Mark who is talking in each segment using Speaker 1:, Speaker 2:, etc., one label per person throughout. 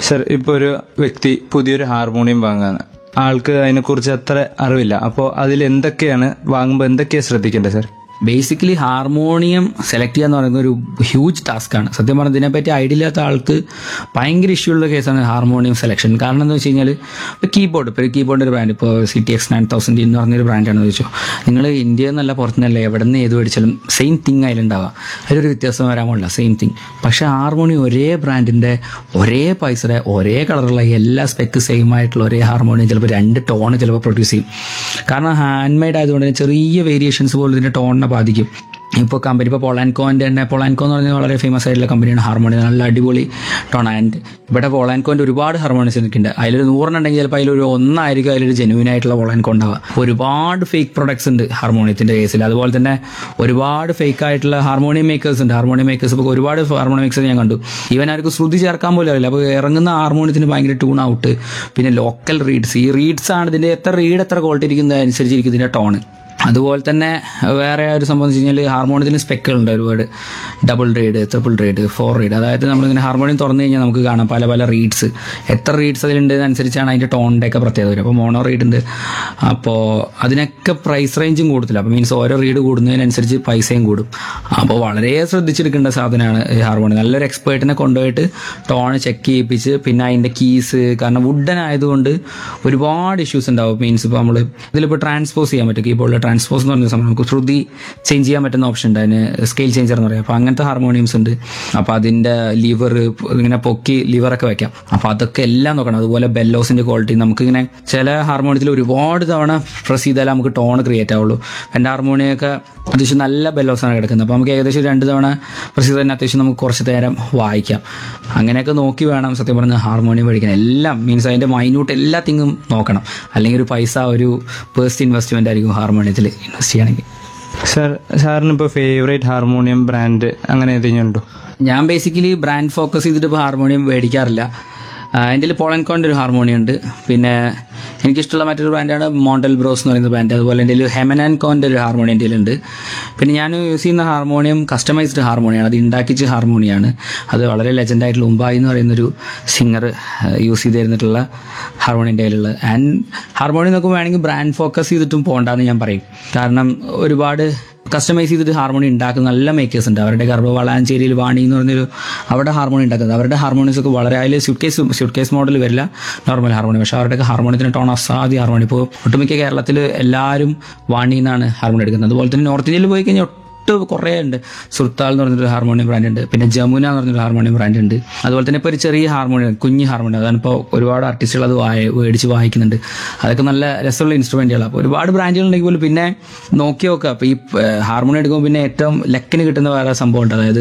Speaker 1: sir ഇപ്പോൾ ഒരു വ്യക്തി പുതിയൊരു ഹാർമോണിയം വാങ്ങാണ് ആൾക്ക് അതിനെക്കുറിച്ച് അത്ര അറിവില്ല അപ്പോൾ അതിൽ എന്തൊക്കെയാണ് വാങ്ങുമ്പോൾ എന്തൊക്കെയാണ് ശ്രദ്ധിക്കേണ്ടത് സർ
Speaker 2: ബേസിക്കലി ഹാർമോണിയം സെലക്ട് ചെയ്യുക എന്ന് പറയുന്നത് ഒരു ഹ്യൂജ് ടാസ്ക് ആണ് സത്യം പറഞ്ഞാൽ ഇതിനെപ്പറ്റി ഐഡിയ ഇല്ലാത്ത ആൾക്ക് ഭയങ്കര ഇഷ്യൂ ഉള്ള കേസാണ് ഹാർമോണിയം സെലക്ഷൻ കാരണം എന്താ വെച്ച് കഴിഞ്ഞാൽ ഇപ്പോൾ കീബോർഡ് ഇപ്പോൾ ഒരു കീബോർഡിൻ്റെ ഒരു ബ്രാൻഡ് ഇപ്പോൾ C T X nine thousand എന്ന് പറഞ്ഞൊരു ബ്രാൻഡാണെന്ന് വെച്ചോ നിങ്ങൾ ഇന്ത്യയിൽ നിന്നല്ല പുറത്തുനിന്നല്ല എവിടെ നിന്ന് ഏത് മേടിച്ചാലും സെയിം തിങ് അതിലുണ്ടാവുക അതിലൊരു വ്യത്യാസം വരാൻ പാടില്ല സെയിം തിങ് പക്ഷേ ഹാർമോണിയം ഒരേ ബ്രാൻഡിൻ്റെ ഒരേ പൈസയുടെ ഒരേ കളറുള്ള എല്ലാ സ്പെക്ക് സെയിം ആയിട്ടുള്ള ഒരേ ഹാർമോണിയം ചിലപ്പോൾ രണ്ട് ടോൺ ചിലപ്പോൾ പ്രൊഡ്യൂസ് ചെയ്യും കാരണം ഹാൻഡ് മെയ്ഡ് ആയതുകൊണ്ട് തന്നെ ചെറിയ വേരിയേഷൻസ് പോലും ഇതിൻ്റെ ടോണിനെ ബാധിക്കും ഇപ്പോൾ കമ്പനി ഇപ്പോൾ പൊളാൻകോൻ്റെ തന്നെ പൊളാൻകോ എന്ന് പറഞ്ഞാൽ വളരെ ഫേമസ് ആയിട്ടുള്ള കമ്പനിയാണ് ഹാർമോണിയം നല്ല അടിപൊളി ടോൺ ആൻഡ് ഇവിടെ പൊളാൻകോൻ്റെ ഒരുപാട് ഹാർമോണിയസ് എനിക്കുണ്ട് അതിലൊരു നൂറെണ്ണുണ്ടെങ്കിൽ ചിലപ്പോൾ അതിലൊരു ഒന്നായിരിക്കും അതിലൊരു ജെനുവിൻ ആയിട്ടുള്ള പൊളാൻകോ ഉണ്ടാവുക ഒരുപാട് ഫേക്ക് പ്രൊഡക്ട്സ് ഉണ്ട് ഹാർമോണിയത്തിൻ്റെ കേസിൽ അതുപോലെ തന്നെ ഒരുപാട് ഫേക്ക് ആയിട്ടുള്ള ഹാർമോണിയം മേക്കേഴ്സ് ഉണ്ട് ഹാർമോണിയം മേക്കേഴ്സ് ഇപ്പോൾ ഒരുപാട് ഹാർമോണിയം മേക്കേഴ്സ് ഞാൻ കണ്ടു ഈവൻ ആർക്കും ശ്രുതി ചേർക്കാൻ പോലും അറിയില്ല അപ്പോൾ ഇറങ്ങുന്ന ഹാർമോണിയത്തിന് ഭയങ്കര ട്യൂൺ ഔട്ട് പിന്നെ ലോക്കൽ റീഡ്സ് ഈ റീഡ്സ് ആണ് ഇതിൻ്റെ എത്ര റീഡ് എത്ര ക്വാളിറ്റി ഇരിക്കുന്നത് അനുസരിച്ചിരിക്കും ഇതിൻ്റെ ടോണ് അതുപോലെ തന്നെ വേറെ ഒരു സംഭവം എന്ന് വെച്ച് കഴിഞ്ഞാൽ ഹാർമോണിയത്തിന് സ്പെക്കുകളുണ്ട് ഒരുപാട് double reed triple reed four reed അതായത് നമ്മളിങ്ങനെ ഹാർമോണിയം തുറന്നു കഴിഞ്ഞാൽ നമുക്ക് കാണാം പല പല റീഡ്സ് എത്ര റീഡ്സ് അതിലുണ്ട് അനുസരിച്ചാണ് അതിൻ്റെ ടോണിൻ്റെ ഒക്കെ പ്രത്യേകത വരും അപ്പോൾ മോണോ റീഡ് ഉണ്ട് അപ്പോൾ അതിനൊക്കെ പ്രൈസ് റേഞ്ചും കൂടുതലാണ് അപ്പോൾ മീൻസ് ഓരോ റീഡ് കൂടുന്നതിനനുസരിച്ച് പൈസയും കൂടും അപ്പോൾ വളരെ ശ്രദ്ധിച്ചെടുക്കേണ്ട സാധനമാണ് ഈ ഹാർമോണിയം നല്ലൊരു എക്സ്പേർട്ടിനെ കൊണ്ടുപോയിട്ട് ടോൺ ചെക്ക് ചെയ്യിപ്പിച്ച് പിന്നെ അതിൻ്റെ കീസ് കാരണം വുഡൻ ആയതുകൊണ്ട് ഒരുപാട് ഇഷ്യൂസ് ഉണ്ടാവും മീൻസ് ഇപ്പോൾ നമ്മൾ ഇതിലിപ്പോൾ ട്രാൻസ്പോസ് ചെയ്യാൻ പറ്റും കീബോർഡിൽ ട്രാൻസ്പോസ് എന്ന് പറഞ്ഞ സംഭവം നമുക്ക് ശ്രുതി ചേഞ്ച് ചെയ്യാൻ പറ്റുന്ന ഓപ്ഷൻ ഉണ്ട് അതിന് സ്കെയിൽ ചേഞ്ചർ എന്ന് പറയാം അപ്പോൾ അങ്ങനത്തെ ഹാർമോണിയംസ് ഉണ്ട് അപ്പോൾ അതിൻ്റെ ലിവർ ഇങ്ങനെ പൊക്കി ലിവറൊക്കെ വെക്കാം അപ്പോൾ അതൊക്കെ എല്ലാം നോക്കണം അതുപോലെ ബെല്ലോസിൻ്റെ ക്വാളിറ്റി നമുക്കിങ്ങനെ ചില ഹാർമോണിയത്തിൽ ഒരുപാട് തവണ പ്രസ് ചെയ്താലേ നമുക്ക് ടോൺ ക്രിയേറ്റ് ആവുള്ളൂ എൻ്റെ ഹാർമോണിയൊക്കെ അത്യാവശ്യം നല്ല ബെല്ലോസാണ് കിടക്കുന്നത് അപ്പോൾ നമുക്ക് ഏകദേശം രണ്ട് തവണ പ്രസ് ചെയ്ത് തന്നെ അത്യാവശ്യം നമുക്ക് കുറച്ച് നേരം വായിക്കാം അങ്ങനെയൊക്കെ നോക്കി വേണം സത്യം പറഞ്ഞാൽ ഹാർമോണിയം മേടിക്കാൻ എല്ലാം മീൻസ് അതിൻ്റെ മൈന്യൂട്ട് എല്ലാ തിങ്ങും നോക്കണം അല്ലെങ്കിൽ ഒരു പൈസ ഒരു പേഴ്സ്റ്റ് ഇൻവെസ്റ്റ്മെൻ്റ് ആയിരിക്കും ഹാർമോണിയത്തിൽ ഇൻവെസ്റ്റ് ചെയ്യണമെങ്കിൽ
Speaker 1: സർ സാറിന് ഇപ്പോൾ ഫേവറേറ്റ് ഹാർമോണിയം ബ്രാൻഡ് അങ്ങനെ ഏതെങ്കിലും ഉണ്ടോ
Speaker 2: ഞാൻ ബേസിക്കലി ബ്രാൻഡ് ഫോക്കസ് ചെയ്തിട്ട് ഇപ്പോൾ ഹാർമോണിയം മേടിക്കാറില്ല എൻ്റെ പോളൻകോൻ്റെ ഒരു ഹാർമോണിയം ഉണ്ട് പിന്നെ എനിക്കിഷ്ടമുള്ള മറ്റൊരു ബ്രാൻഡാണ് മോണ്ടൽ ബ്രോസ് എന്ന് പറയുന്ന ബ്രാൻഡ് അതുപോലെ എൻ്റെ ഹെമൻ ആൻഡ് കോൻ്റെ ഒരു ഹാർമോണിയം എൻ്റെ ഉണ്ട് പിന്നെ ഞാൻ യൂസ് ചെയ്യുന്ന ഹാർമോണിയം കസ്റ്റമൈസ്ഡ് ഹാർമോണിയാണ് അത് ഉണ്ടാക്കിച്ച ഹാർമോണിയാണ് അത് വളരെ ലെജൻഡ് ആയിട്ടുള്ള ഉമ്പായി എന്ന് പറയുന്നൊരു സിംഗർ യൂസ് ചെയ്ത് തരുന്നിട്ടുള്ള ഹാർമോണിയം എൻ്റെ കയ്യിലുള്ളത് ആൻഡ് ഹാർമോണിയം നോക്കുമ്പോൾ വേണമെങ്കിൽ ബ്രാൻഡ് ഫോക്കസ് ചെയ്തിട്ടും പോകണ്ടെന്ന് ഞാൻ പറയും കാരണം ഒരുപാട് കസ്റ്റമൈസ് ചെയ്തിട്ട് ഹാർമോണി ഉണ്ടാക്കുന്ന നല്ല മേക്കേഴ്സ് ഉണ്ട് അവരുടെ ഗർഭ വളാഞ്ചേരിയിൽ വാണി എന്ന് പറഞ്ഞൊരു അവിടെ ഹാർമോണി ഉണ്ടാക്കുന്നത് അവരുടെ ഹാർമോണിയസ് ഒക്കെ വളരെ അതിൽ suitcase suitcase model വരില്ല നോർമൽ ഹാർമോണി പക്ഷേ അവരുടെ ഹാർമോണിയത്തിന് ടോൺ അസാധ്യ ഹാർമോണി ഇപ്പോൾ ഒട്ടുമിക്ക കേരളത്തിൽ എല്ലാവരും വാണി എന്നാണ് ഹാർമോണി എടുക്കുന്നത് അതുപോലെ തന്നെ നോർത്ത് ഇന്ത്യയിൽ പോയി കഴിഞ്ഞാൽ ഒട്ട് കുറേ ഉണ്ട് സുർത്താൽ എന്ന് പറഞ്ഞൊരു ഹാർമോണിയം ബ്രാൻഡ് ഉണ്ട് പിന്നെ ജമുന എന്ന് പറഞ്ഞൊരു ഹാർമോണിയം ബ്രാൻഡ് ഉണ്ട് അതുപോലെ തന്നെ ഇപ്പോൾ ഒരു ചെറിയ ഹാർമോണിയം കുഞ്ഞ് ഹാർമോണിയം അതാണ് ഇപ്പോൾ ഒരുപാട് ആർട്ടിസ്റ്റുകൾ അത് വായ മേടിച്ച് വായിക്കുന്നുണ്ട് അതൊക്കെ നല്ല രസമുള്ള ഇൻസ്ട്രുമെൻറ്റുകളാണ് അപ്പോൾ ഒരുപാട് ബ്രാൻഡുകൾ ഉണ്ടെങ്കിൽ പോലും പിന്നെ നോക്കി നോക്കുക അപ്പോൾ ഈ ഹാർമോണിയം എടുക്കുമ്പോൾ പിന്നെ ഏറ്റവും ലക്കിന് കിട്ടുന്ന വേറെ സംഭവം ഉണ്ട് അതായത്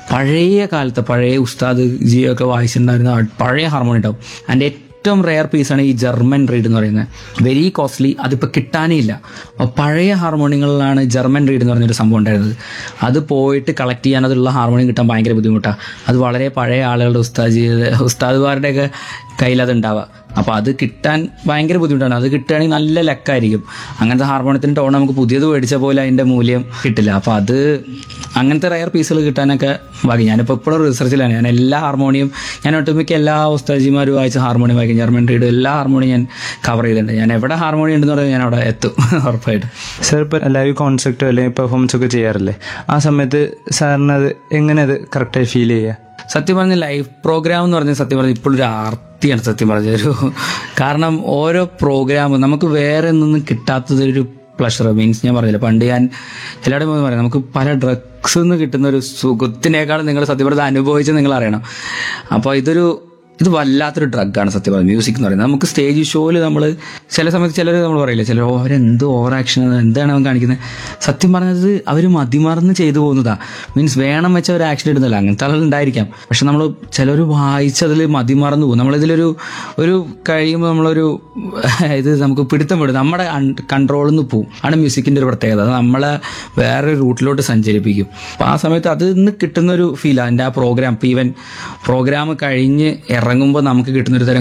Speaker 2: പഴയ കാലത്ത് പഴയ ഉസ്താദ് ജിയോ ഒക്കെ വായിച്ചിട്ടുണ്ടായിരുന്ന പഴയ ഹാർമോണിയം ഉണ്ടാവും അതിൻ്റെ ഏറ്റവും റെയർ പീസാണ് ഈ ജർമ്മൻ റീഡ് എന്ന് പറയുന്നത് വെരി കോസ്റ്റ്ലി അതിപ്പോൾ കിട്ടാനേ ഇല്ല അപ്പോൾ പഴയ ഹാർമോണിയങ്ങളിലാണ് ജർമ്മൻ റീഡ് എന്ന് പറഞ്ഞൊരു സംഭവം ഉണ്ടായിരുന്നത് അത് പോയിട്ട് കളക്ട് ചെയ്യാൻ അതുള്ള ഹാർമോണിയം കിട്ടാൻ ഭയങ്കര ബുദ്ധിമുട്ടാണ് അത് വളരെ പഴയ ആളുകളുടെ ഉസ്താദ് ഉസ്താദുമാരുടെയൊക്കെ കയ്യിൽ അത് ഉണ്ടാവുക അപ്പോൾ അത് കിട്ടാൻ ഭയങ്കര ബുദ്ധിമുട്ടാണ് അത് കിട്ടുകയാണെങ്കിൽ നല്ല ലക്കായിരിക്കും അങ്ങനത്തെ ഹാർമോണിയത്തിൻ്റെ ടോൺ നമുക്ക് പുതിയത് മേടിച്ച പോലെ അതിൻ്റെ മൂല്യം കിട്ടില്ല അപ്പോൾ അത് അങ്ങനത്തെ റയർ പീസുകൾ കിട്ടാനൊക്കെ ബാക്കി ഞാനിപ്പോൾ ഇപ്പോഴും റിസർച്ചിലാണ് ഞാൻ എല്ലാ ഹാർമോണിയം ഞാൻ ഒട്ടുമിക്ക എല്ലാ ഉസ്താജിമാരും വായിച്ച ഹാർമോണിയം വായിക്കും ജർമ്മൻ റീഡ് എല്ലാ ഹാർമോണിയം ഞാൻ കവർ ചെയ്തിട്ടുണ്ട് ഞാൻ എവിടെ ഹാർമോണിയം ഉണ്ടെന്ന് പറഞ്ഞാൽ ഞാൻ അവിടെ എത്തും ഉറപ്പായിട്ടും
Speaker 1: സർ ഇപ്പോൾ ലൈവ് കോൺസെപ്റ്റോ അല്ലെങ്കിൽ പെർഫോമൻസ് ഒക്കെ ചെയ്യാറില്ലേ ആ സമയത്ത് സാറിന് അത് എങ്ങനെ അത് കറക്റ്റായി ഫീൽ ചെയ്യുക
Speaker 2: സത്യം പറഞ്ഞ ലൈവ് പ്രോഗ്രാം എന്ന് പറഞ്ഞാൽ സത്യം പറഞ്ഞാൽ ഇപ്പോഴൊരു ആർത്തിയാണ് സത്യം പറഞ്ഞ ഒരു കാരണം ഓരോ പ്രോഗ്രാമും നമുക്ക് വേറെ നിന്നും കിട്ടാത്തതൊരു പ്ലഷർ മീൻസ് ഞാൻ പറഞ്ഞില്ല പണ്ട് ഞാൻ എല്ലാവരും പറയാം നമുക്ക് പല ഡ്രഗ്സ് നിന്ന് കിട്ടുന്ന ഒരു സുഖത്തിനേക്കാളും നിങ്ങൾ സത്യം പറഞ്ഞത് അനുഭവിച്ച് നിങ്ങൾ അറിയണം അപ്പോൾ ഇതൊരു ഇത് വല്ലാത്തൊരു ഡ്രഗാണ് സത്യം പറഞ്ഞത് മ്യൂസിക് എന്ന് പറയുന്നത് നമുക്ക് സ്റ്റേജ് ഷോയിൽ നമ്മൾ ചില സമയത്ത് ചിലർ നമ്മൾ പറയില്ല ചിലർ അവരെന്ത് ഓവർ ആക്ഷൻ എന്താണ് അവൻ കാണിക്കുന്നത് സത്യം പറഞ്ഞത് അവർ മതിമറന്ന് ചെയ്തു പോകുന്നതാ മീൻസ് വേണം വെച്ച ഒരു ആക്ഷൻ ഇടുന്നില്ല അങ്ങനത്തെ ആളുകൾ ഉണ്ടായിരിക്കാം പക്ഷെ നമ്മൾ ചിലർ വായിച്ചതിൽ മതിമറന്നു പോകും നമ്മളിതിലൊരു ഒരു കഴിയുമ്പോൾ നമ്മളൊരു ഇത് നമുക്ക് പിടുത്തം വിടും നമ്മുടെ കൺട്രോളിൽ നിന്ന് പോകും ആണ് മ്യൂസിക്കിൻ്റെ ഒരു പ്രത്യേകത അത് നമ്മളെ വേറെ റൂട്ടിലോട്ട് സഞ്ചരിപ്പിക്കും അപ്പോൾ ആ സമയത്ത് അതിൽ നിന്ന് കിട്ടുന്ന ഒരു ഫീലാണ് എൻ്റെ ആ പ്രോഗ്രാം ഇപ്പം ഈവൻ പ്രോഗ്രാം കഴിഞ്ഞ് ഇറങ്ങുമ്പോൾ നമുക്ക് കിട്ടുന്ന ഒരു തരം